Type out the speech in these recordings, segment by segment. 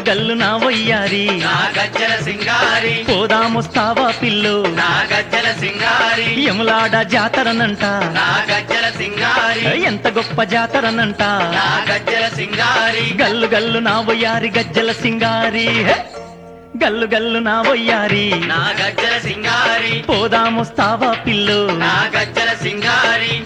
గల్లు నా వయ్యారి నా గజ్జల సింగారి పోదామొస్తావా పిల్లు నా గజ్జల సింగారి యములాడ జాతరనంట నా గజ్జల సింగారి ఎంత గొప్ప జాతరనంట నా గజ్జల సింగారి గల్లు గల్లు నా వయ్యారి గజ్జల సింగారి హే! గల్లు గల్లు నా వయ్యారి నా గజ్జల సింగారి పోదామొస్తావా పిల్లు నా గజ్జల సింగారి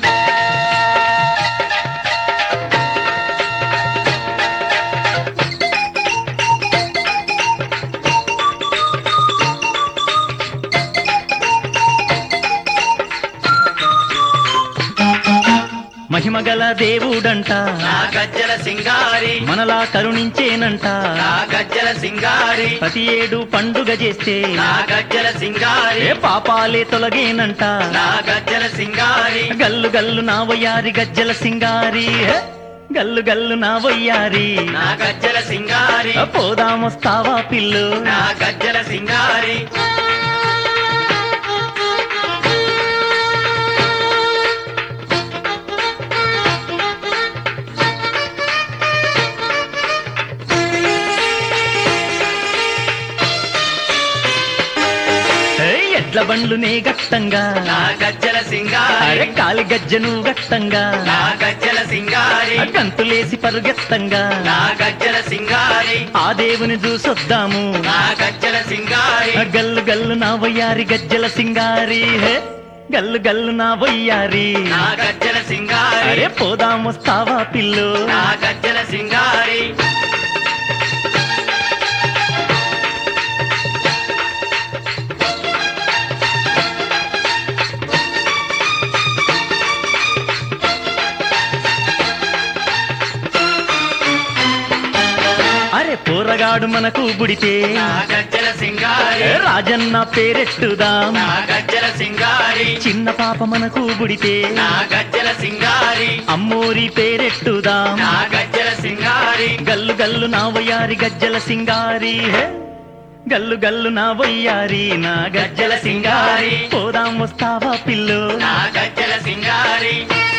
మహిమగల దేవుడంట నా గజ్జల సింగారి మనలా కరుణించేనంట నా గజ్జల సింగారి ప్రతి ఏడు పండుగ చేస్తే నా గజ్జల సింగారి ఏ పాపాలే తొలగేనంట నా గజ్జల సింగారి గల్లు గల్లు నా వయ్యారి గజ్జల సింగారి హే! గల్లు గల్లు నా వయ్యారి నా గజ్జల సింగారి పోదామొస్తావా పిల్లు నా గజ్జల సింగారి ఏ, ఎడ్ల బండ్లు నే గట్టంగా నా గజ్జల సింగారి అరే కాలి గజ్జను గట్టంగా నా గజ్జల సింగారి ఆ గంతులేసి పరుగెత్తంగా నా గజ్జల సింగారి ఆ దేవుని చూసొద్దాము నా గజ్జల సింగారి ఆ గల్లు గల్లు నా వయ్యారి గజ్జల సింగారి హే! గల్లు గల్లు నా వయ్యారి నా గజ్జల సింగారి అరే పోదామొస్తావా పిల్లు నా గజ్జల సింగారి అరే పోరగాడు మనకు బుడితే నా గజ్జల సింగారి ఏ రాజన్న పేరెట్టుదాం నా గజ్జల సింగారి చిన్న పాప మనకు బుడితే నా గజ్జల సింగారి అమ్మోరి పేరెట్టుదాం నా గజ్జల సింగారి గల్లు గల్లు నా వయ్యారి గజ్జల సింగారి హే! గల్లు గల్లు నా వయ్యారి నా గజ్జల సింగారి పోదాం వస్తావా పిల్లు నా గజ్జల సింగారి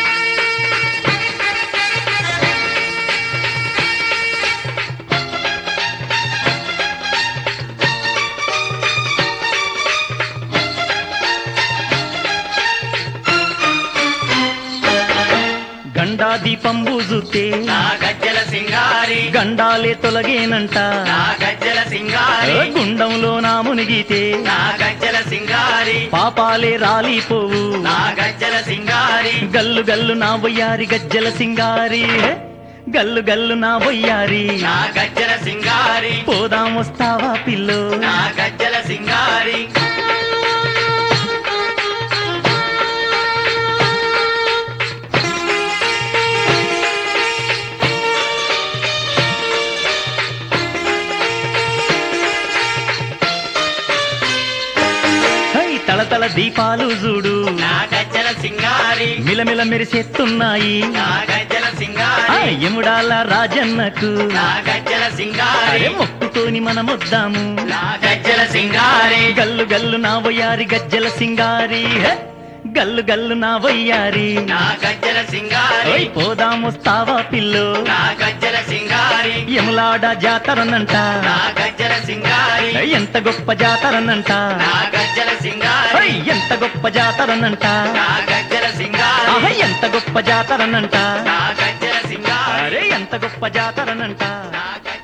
గండా దీపంబు జుతే నా గజ్జల సింగారి గండాలే తొలగేనంట నా గజ్జల సింగారి ఏ గుండంలో నా మునిగితే నా గజ్జల సింగారి పాపాలే రాలిపోవు నా గజ్జల సింగారి గల్లు గల్లు నా వయ్యారి గజ్జల సింగారి హే! గల్లు గల్లు నా వయ్యారి నా గజ్జల సింగారి పోదాం వస్తావా పిల్లు నా గజ్జల సింగారి హై తళతళ దీపాలు చూడు నా గజ్జల సింగారి మిలమిల మెరిసెత్తున్నాయి నా గజ్జల ఆ సింగారి యముడాల రాజన్నకు నా గజ్జల సింగారి అరే మొక్కుతోని మనమొద్దాము నా గజ్జల సింగారి గల్లు గల్లు నా వయ్యారి గజ్జల సింగారి హే! గల్లు గల్లు నా వయ్యారి నా గజ్జల సింగారి ఓయ్ పోదాం వస్తావా పిల్లు నా గజ్జల సింగారి యములాడ జాతరనంట నా గజ్జల సింగారి ఏయ్, ఎంత గొప్ప జాతరనంట నా గజ్జల సింగారి ఏయ్, ఎంత గొప్ప జాతరనంట నా గజ్జల ఆహా, సింగారి ఎంత గొప్ప జాతరనంట నా గజ్జల సింగారి అరే ఎంత గొప్ప జాతరనంట నా గజ్జల